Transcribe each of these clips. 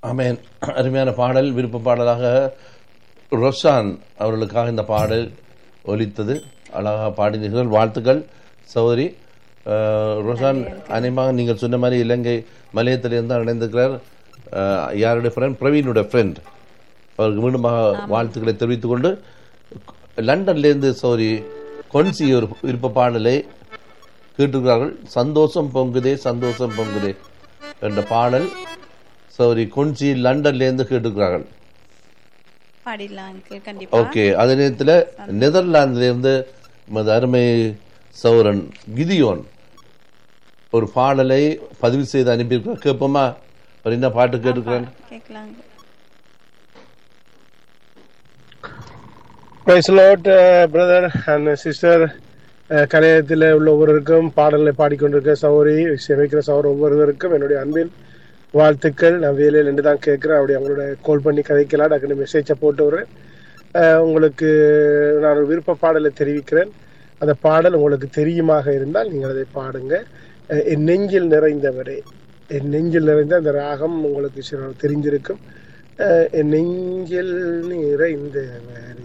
ஆமென் அருமையான பாடல் விருப்ப பாடலாக ரொஷான் அவர்களுக்காக இந்த பாடல் ஒலித்தது அழகாக பாடினீர்கள் வாழ்த்துக்கள் சௌதரி அஹ், ரொஷான் அநேகமாக நீங்கள் சொன்ன மாதிரி இலங்கை மலையத்திலிருந்து தான் இணைந்திருக்கிறார் அஹ், யாருடைய ஃப்ரெண்ட் பிரவீனுடைய ஃப்ரெண்ட் அவருக்கு மீண்டுமாக வாழ்த்துக்களை தெரிவித்துக் கொண்டு லண்டன்லேருந்து சௌரி கொன்சி ஒரு விருப்ப பாடலை கேட்டிருக்கிறார்கள் சந்தோஷம் பொங்குதே சந்தோஷம் பொங்குதே என்ற பாடல் சௌரி கொன்சி லண்டன்லேருந்து கேட்டிருக்கிறார்கள் பாடிடலாம் அங்கிள் கண்டிப்பா ஓகே அதே நேரத்தில் நெதர்லாந்திலிருந்து நமது அருமை சௌரன் கிதியோன் ஒரு பாடலை பதிவு செய்து அனுப்பியிருக்கிறார் கேட்போமா அவர் என்ன பாட்டு கேட்டிருக்கிறார் கேட்கலாம் praise Lord brother and sister கலையத்தில் உள்ள ஒவ்வொருவருக்கும் பாடலை பாடிக்கொண்டிருக்க சௌரி சேமிக்கிற சௌர் ஒவ்வொருவருக்கும் என்னுடைய அன்பின் வாழ்த்துக்கள் நான் வேலையில் நின்று தான் கேட்குறேன் அப்படி அவங்களோட கால் பண்ணி கதைக்கலாம் டக்குனு மெசேஜை போட்டு விடுறேன் அஹ், உங்களுக்கு நான் ஒரு விருப்ப பாடலை தெரிவிக்கிறேன் அந்த பாடல் உங்களுக்கு தெரியுமாக இருந்தால் நீங்கள் அதை பாடுங்க அஹ், என் நெஞ்சில் நிறைந்தவரே என் நெஞ்சில் நிறைந்த அந்த ராகம் உங்களுக்கு சில தெரிஞ்சிருக்கும் அஹ், என் நெஞ்சில் நிறைந்தவரே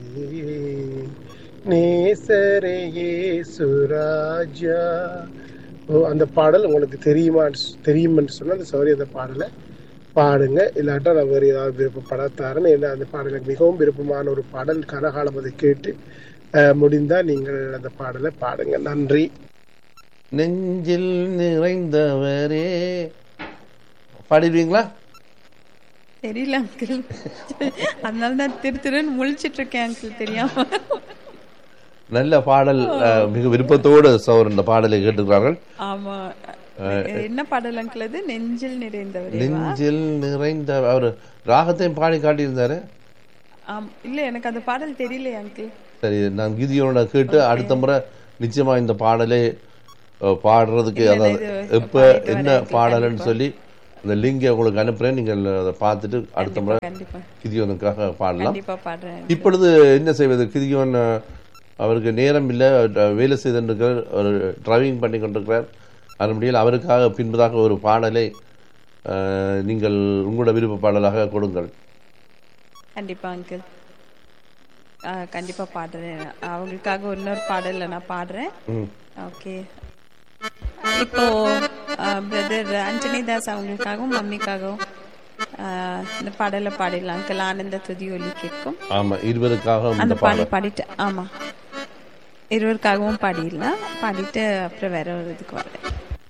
நேசரையே சுராஜா ஓ அந்த பாடல் உங்களுக்கு தெரியுமா தெரியுமென்று சொன்னால் அந்த சௌரி அந்த பாடலை பாடுங்க இல்லாட்டா நான் வேறு ஏதாவது விருப்பப்படத்தாருன்னு ஏன்னா அந்த பாடல் எனக்கு மிகவும் விருப்பமான ஒரு பாடல் கனகாலம் அதை கேட்டு அஹ், முடிந்தா நீங்கள் அந்த பாடலை பாடுங்க நன்றி நெஞ்சில் நிறைந்தவரே பாடிடுவீங்களா தெரியல அங்கிள் அதனால தான் திரு திருன்னு முழிச்சிட்டு இருக்கேன் அங்கிள் தெரியாம நல்ல பாடல் அஹ், மிக விருப்பத்தோடு சௌர் இந்த பாடலை கேட்டிருக்கிறார்கள் ஆமா என்ன பாடல் அங்கிள் அது நெஞ்சில் நிறைந்தவர் நெஞ்சில் நிறைந்த அவர் ராகத்தையும் பாடி காட்டியிருந்தாரு ஆம் இல்ல எனக்கு அந்த பாடல் தெரியலையே அங்கிள் சரி நான் கீதியோட கேட்டு அடுத்த முறை நிச்சயமா இந்த பாடலை அஹ், பாடுறதுக்கு அதாவது எப்ப என்ன பாடல்னு சொல்லி அந்த லிங்கை உங்களுக்கு அனுப்புறேன் நீங்கள் அதை பார்த்துட்டு அடுத்த முறை கண்டிப்பா கிதியோனுக்காக பாடலாம் கண்டிப்பா பாடுறேன் இப்பொழுது என்ன செய்வது கிதியோன் அஹ், அவருக்கு நேரம் இல்லை அஹ், வேலை செய்திருக்கிறார் ஒரு டிரைவிங் பண்ணி கொண்டிருக்கிறார் அதன்படியில் அவருக்காக பின்பதாக ஒரு பாடலை அஹ், நீங்கள் உங்களோட விருப்ப பாடலாக கொடுங்கள் கண்டிப்பா அங்கிள் கண்டிப்பா பாடுறேன் அவங்களுக்காக இன்னொரு பாடல்ல நான் பாடுறேன் ம். ஓகே இப்போ பிரதர் அஞ்சனி தாஸ் அவங்களுக்காகவும் மம்மிக்காகவும் ஆஹ், இந்த பாடலை பாடிடலாம் அங்கிள் ஆனந்த துதி ஒலி கேட்கும் ஆமா இருவருக்காக அந்த இந்த பாடல் பாடல் பாடிட்டு ஆமா இருவருக்காகவும் பாடிடலாம் பாடிட்டு அப்புறம் வேற ஒரு இதுக்கு வரேன்